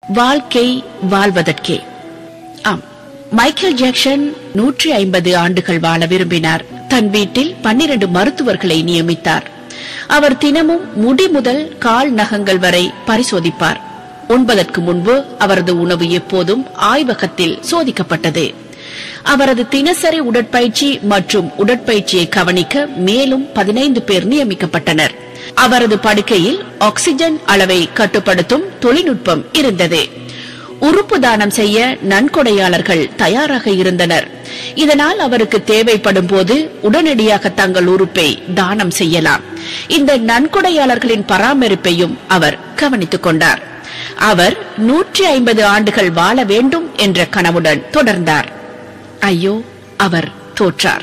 வாழ்க்கை வாழ்வதற்கே ஆம் Michael Jackson நூற்றி ஐம்பது ஆண்டுகள் வாழ விரும்பினார் தன் வீட்டில் பன்னிரண்டு மருத்துவர்களை நியமித்தார் அவர் தினமும் முடி முதல் கால் நகங்கள் வரை பரிசோதிப்பார் உண்பதற்கு முன்பு அவரது உணவு எப்போதும் ஆய்வகத்தில் சோதிக்கப்பட்டது அவரது தினசரி உடற்பயிற்சி மற்றும் உடற்பயிற்சியை கவனிக்க மேலும் பதினைந்து பேர் நியமிக்கப்பட்டனர் அவரது படுக்கையில் ஆக்ஸிஜன் அளவை கட்டுப்படுத்தும் தொழில்நுட்பம் இருந்தது உறுப்பு தானம் செய்ய நன்கொடையாளர்கள் தயாராக இருந்தனர் இதனால் அவருக்கு தேவைப்படும் போது உடனடியாக தங்கள் உறுப்பை தானம் செய்யலாம் இந்த நன்கொடையாளர்களின் பராமரிப்பையும் அவர் கவனித்துக் கொண்டார் அவர் நூற்றி ஐம்பது ஆண்டுகள் வாழ வேண்டும் என்ற கனவுடன் தொடர்ந்தார் ஐயோ அவர் தோற்றார்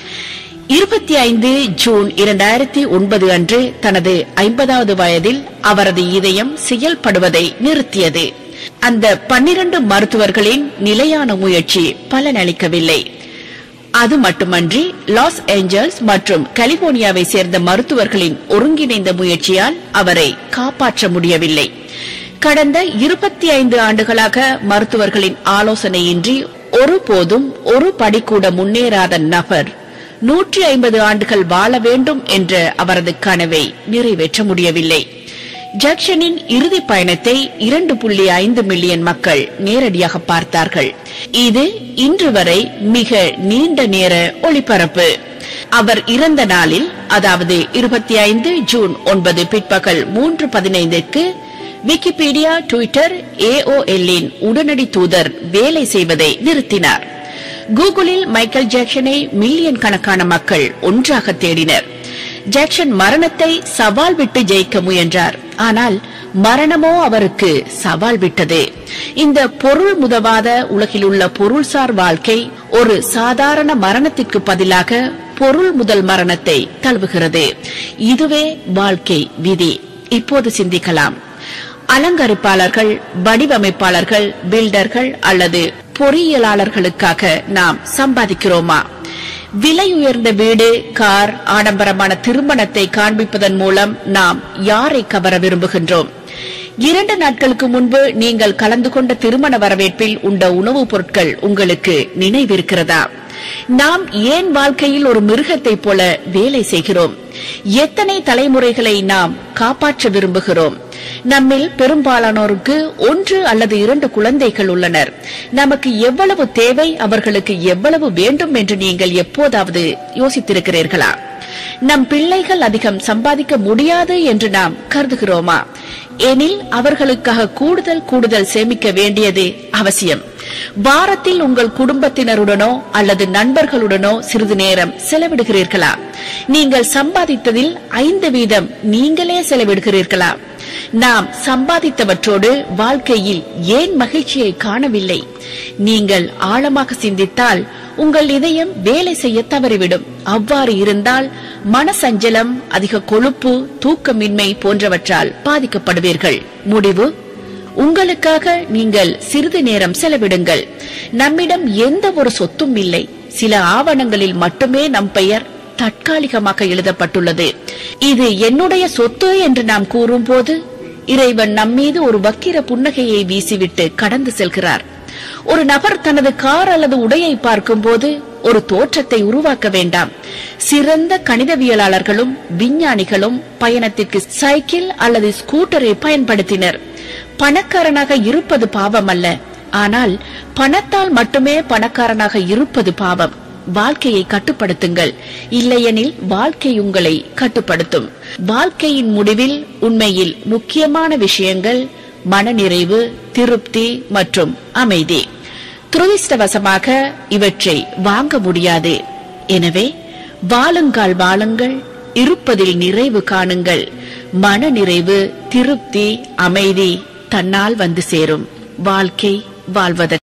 இருபத்தி ஐந்து ஜூன் இரண்டாயிரத்தி ஒன்பது அன்று தனது ஐம்பதாவது வயதில் அவரது இதயம் செயல்படுவதை நிறுத்தியது அந்த பன்னிரண்டு மருத்துவர்களின் நிலையான முயற்சி பலனளிக்கவில்லை அது மட்டுமன்றி லாஸ் ஏஞ்சல்ஸ் மற்றும் கலிபோர்னியாவை சேர்ந்த மருத்துவர்களின் ஒருங்கிணைந்த முயற்சியால் அவரை காப்பாற்ற முடியவில்லை கடந்த இருபத்தி ஐந்து ஆண்டுகளாக மருத்துவர்களின் ஆலோசனையின்றி ஒருபோதும் ஒரு படி கூட முன்னேறாத நபர் நூற்றி ஐம்பது ஆண்டுகள் வாழ வேண்டும் என்ற அவரது கனவை நிறைவேற்ற முடியவில்லை ஜாக்சனின் இறுதி பயணத்தை இரண்டு புள்ளி ஐந்து மில்லியன் மக்கள் நேரடியாக பார்த்தார்கள் இது இன்று வரை மிக நீண்ட நேர ஒளிபரப்பு அவர் இறந்த நாளில் அதாவது இருபத்தி ஐந்து ஜூன் ஒன்பது பிற்பகல் மூன்று பதினைந்துக்கு விக்கிபீடியா டுவிட்டர் ஏஓஎல்லின் உடனடி தூதர் வேலை செய்வதை நிறுத்தினார் கூகுளில் மைக்கேல் ஜாக்சனை மில்லியன் கணக்கான மக்கள் ஒன்றாக தேடினர் ஜாக்சன் மரணத்தை சவால் விட்டு ஜெயிக்க முயன்றார் ஆனால் மரணமோ அவருக்கு சவால் விட்டது இந்த பொருள் முதவாத உலகில் உள்ள பொருள்சார் வாழ்க்கை ஒரு சாதாரண மரணத்திற்கு பதிலாக பொருள் முதல் மரணத்தை தழுவுகிறது இதுவே வாழ்க்கை விதி இப்போது சிந்திக்கலாம் அலங்கரிப்பாளர்கள் வடிவமைப்பாளர்கள் பில்டர்கள் அல்லது பொறியியலாளர்களுக்காக நாம் சம்பாதிக்கிறோமா விலை உயர்ந்த வீடு கார் ஆடம்பரமான திருமணத்தை காண்பிப்பதன் மூலம் நாம் யாரை கவர விரும்புகின்றோம் இரண்டு நாட்களுக்கு முன்பு நீங்கள் கலந்து கொண்ட திருமண வரவேற்பில் உண்ட உணவுப் பொருட்கள் உங்களுக்கு நினைவிருக்கிறதா நாம் ஏன் வாழ்க்கையில் ஒரு மிருகத்தைப் போல வேலை செய்கிறோம் எத்தனை தலைமுறைகளை நாம் காப்பாற்ற விரும்புகிறோம் நம்மில் பெரும்பாலானோருக்கு ஒன்று அல்லது இரண்டு குழந்தைகள் உள்ளனர் நமக்கு எவ்வளவு தேவை அவர்களுக்கு எவ்வளவு வேண்டும் என்று நீங்கள் எப்போதாவது யோசித்திருக்கிறீர்களா நம் பிள்ளைகள் அதிகம் சம்பாதிக்க முடியாது என்று நாம் கருதுகிறோமா எனில் அவர்களுக்காக கூடுதல் கூடுதல் சேமிக்க வேண்டியது அவசியம் வாரத்தில் உங்கள் குடும்பத்தினருடனோ அல்லது நண்பர்களுடனோ சிறிது நேரம் செலவிடுகிறீர்களா நீங்கள் சம்பாதித்ததில் ஐந்து வீதம் நீங்களே செலவிடுகிறீர்களா நாம் சம்பாதித்தவற்றோடு வாழ்க்கையில் ஏன் மகிழ்ச்சியை காணவில்லை நீங்கள் ஆழமாக சிந்தித்தால் உங்கள் இதயம் வேலை செய்ய தவறிவிடும் அவ்வாறு இருந்தால் மனசஞ்சலம் அதிக கொழுப்பு தூக்கமின்மை போன்றவற்றால் பாதிக்கப்படுவீர்கள் முடிவு உங்களுக்காக நீங்கள் சிறிது நேரம் செலவிடுங்கள் நம்மிடம் எந்த ஒரு சொத்தும் இல்லை சில ஆவணங்களில் மட்டுமே நம் பெயர் தற்காலிகமாக எழுதப்பட்டுள்ளது இது என்னுடைய சொத்து என்று நாம் கூறும்போது இறைவன் நம்மீது ஒரு வக்கிர புன்னகையை வீசிவிட்டு கடந்து செல்கிறார் ஒரு நபர் தனது கார் அல்லது உடையை பார்க்கும்போது ஒரு தோற்றத்தை உருவாக்க வேண்டாம் சிறந்த கணிதவியலாளர்களும் விஞ்ஞானிகளும் பயணத்திற்கு சைக்கிள் அல்லது ஸ்கூட்டரை பயன்படுத்தினர் பணக்காரனாக இருப்பது பாவம் அல்ல ஆனால் பணத்தால் மட்டுமே பணக்காரனாக இருப்பது பாவம் வாழ்க்கையை கட்டுப்படுத்துங்கள் இல்லையெனில் வாழ்க்கை உங்களை கட்டுப்படுத்தும் வாழ்க்கையின் முடிவில் உண்மையில் முக்கியமான விஷயங்கள் மனநிறைவு திருப்தி மற்றும் அமைதி துரதிருஷ்டவசமாக இவற்றை வாங்க முடியாது எனவே வாழுங்கால் வாழுங்கள் இருப்பதில் நிறைவு காணுங்கள் மன நிறைவு திருப்தி அமைதி தன்னால் வந்து சேரும் வாழ்க்கை வாழ்வதற்கு